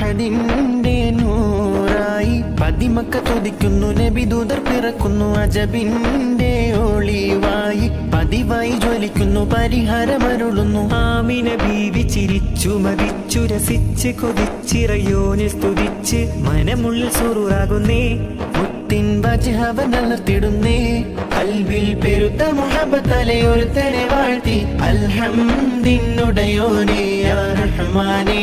അഹദിന്റെ നൂറായി പതിമക്ക തുതിക്കുന്നു നബിദൂതർ പിറക്കുന്നു അജബിന്റെ ഒളിവായി പതിവായി ജ്വലിക്കുന്നു പരിഹാരമരുളുന്നു ആമിന ബീവി ചിരിച്ചു മതിച്ചു രസിച്ച് കൊതിച്ചിറയോനെ സ്തുതിച്ച് മനമുള്ളിൽ സുറുറാകുന്നേ മുത്തിൻ വജഹവനർത്തിടുന്നേ കൽവിൽ പെരുത്ത മുഹബത്തലെ ഒരുത്തനെ വാഴ്ത്തി അൽഹംദിനുടയോനേ യാ റഹ്മാനേ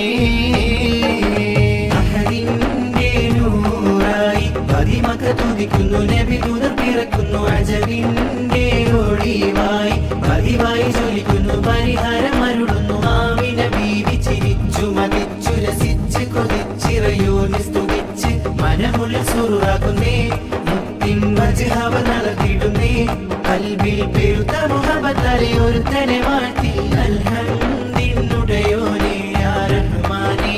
അഹദിന്റെ നൂറായി പതിമക്ക തുതിക്കുന്നു നബിദൂതർ പിറക്കുന്നു അജബിന്റെ ഒളിവായി പതിവായി ജ്വലിക്കുന്നു പരിഹാരം അരുളുന്നു ആമിന ബീവി ചിരിച്ചു മതിച്ചു രസിച്ച് കൊതിച്ചിറയോനെ സ്തുതിച്ച് മനമുള്ളിൽ സുറുറാക്കുന്നേ മുത്തിൻ വജഹവ നടത്തിയിടുന്നേ കൽവിൽ പെരുത്ത മുഹബത്തലെ ഒരുത്തനെ വാഴ്ത്തി അൽഹംദിനുടയോനേ യാ റഹ്മാനേ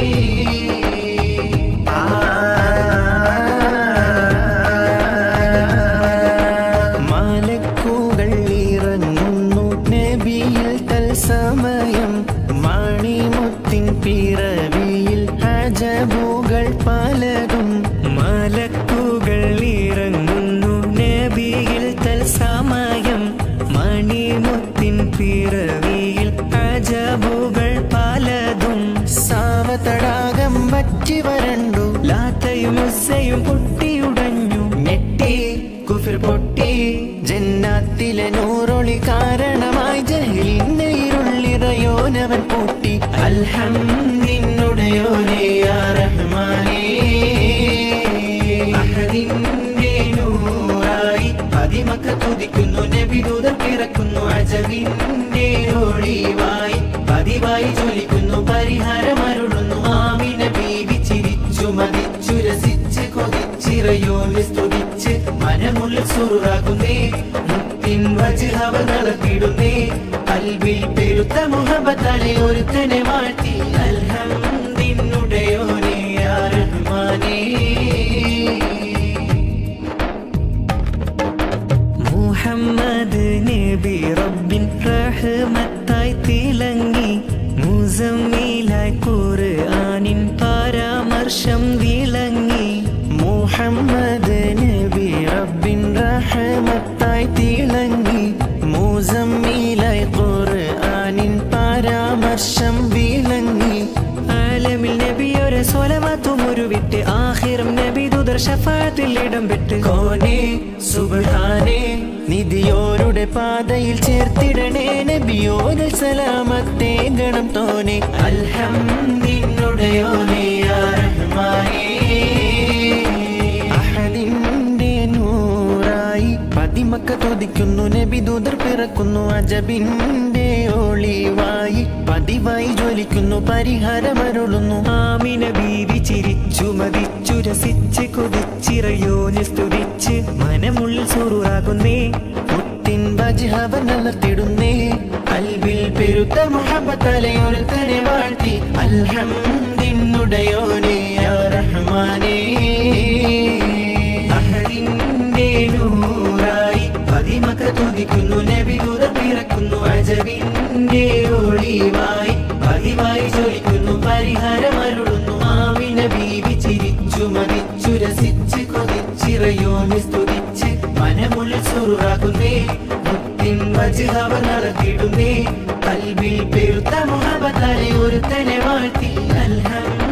മാലക്കൂകൾ ഇറങ്ങുന്നു നബിയിൽ തൽസമയം മാണിമുത്തിൻ പിറവിയിൽ ഹജബുകൾ പലതും മലക്കുകൾ ഇറങ്ങുന്നു നബിയിൽ തൽസമയം മണിമുത്തിൻ പിറവിയിൽ അജബുകൾ പലതും സാവതടാകം വറ്റി വരണ്ടു ലാത്തയും ഉസ്സയും പൊട്ടിയുടഞ്ഞു ഞെട്ടി കുഫിർ പൊട്ടി ജന്നാത്തിലെ നൂറൊളി കാരണമായി ജഹലിന്റെ ഇരുള്ളിറയോനവൻ പൂട്ടി അൽഹംദിനുടയോനേ യാ റഹ്മാനേ അഹദിന്റെ നൂറായി പതിമക്ക തുതിക്കുന്നു നബിദൂതർ പിറക്കുന്നു അജവിന്റെ ഒളിവായി പതിവായി ജ്വലിക്കുന്നു പരിഹാരമരുളുന്നു ആമിന ബീവി ചിരിച്ചു മതിച്ചു രസിച്ച് കൊതിച്ചിറയോനെ സ്തുതിച്ച് മനമുള്ളിൽ സുറുറാകുന്നേ മുത്തിൻ വജ്ഹവ നടത്തിയിടുന്നേ കൽവിൽ പെരുത്ത മുഹബത്തലെ ഒരുത്തനെ വാഴ്ത്തി അൽഹംദിനുടയോനേ യാ റഹ്മാനേ മുഹമ്മദ് നബി റബ്ബിൻ റഹ്മത്തായി തിളങ്ങി മുസമ്മിലായി ഖുർആനിൻ പരാമർശം വിളങ്ങി മുഹമ്മദ് നബി റബ്ബിൻ റഹമത്തായി തിളങ്ങി മൂസമ്മിലായി ഖുർആനിൻ പരാമർശം വിളങ്ങി ആലമിൽ നബിയൊരു സ്വലമത്തും ഒരു വിട്ട് ആഹിറം നബി ദുദർ ഷഫാത്തിൽ ഇടം വിട്ട് കോനെ സുബ്ഹാനെ നിധിയോരുടെ പാതയിൽ ചേർത്തിടണേ നബിയോന് സലാമത്തെ ഗണം തോനെ അൽഹംദിനുടയോനെ യാ റഹ്മാനേ അഹദിന്റെ നൂറായി പതിമക്ക തുതിക്കുന്നു നബിദൂതർ പിറക്കുന്നു അജബിന്റെ ഒളിവായി പതിവായി ജ്വലിക്കുന്നു പരിഹാരമരുളുന്നു ആമിന ബീവി ചിരിച്ചു മതിച്ചു രസിച്ച് കൊതിച്ചിറയോനെ സ്തുതിച്ച് മനമുള്ളിൽ സുറുറാകുന്നേ മുത്തിൻ വജ്ഹവ നടത്തിടുന്നേ കൽവിൽ പെരുത്ത മുഹബത്തലെ ഒരുത്തനെ വാഴ്ത്തി അൽഹംദിനുടയോനെ യാ റഹ്മാനേ അഹദിന്റെ നൂറായി പതിമക്ക തുതിക്കുന്നു നബിദൂത പിറക്കുന്നു അജബിന്റെ ഒളിവായി പതിവായി ജ്വലിക്കുന്നു പരിഹാരമരുളുന്നു ആമിന ബീവി ചിരിച്ചു മതിച്ചു രസിച്ച് കൊതിച്ചിറയോനെ സ്തുതിച്ച് മനമുള്ളിൽ സുറുറാക്കുന്നേ മുത്തിൻ വജ്ഹവ നടത്തിയിടുന്നേ കൽവിൽ പെരുത്ത മുഹബത്തലെ ഒരുത്തനെ വാഴ്ത്തി അൽഹം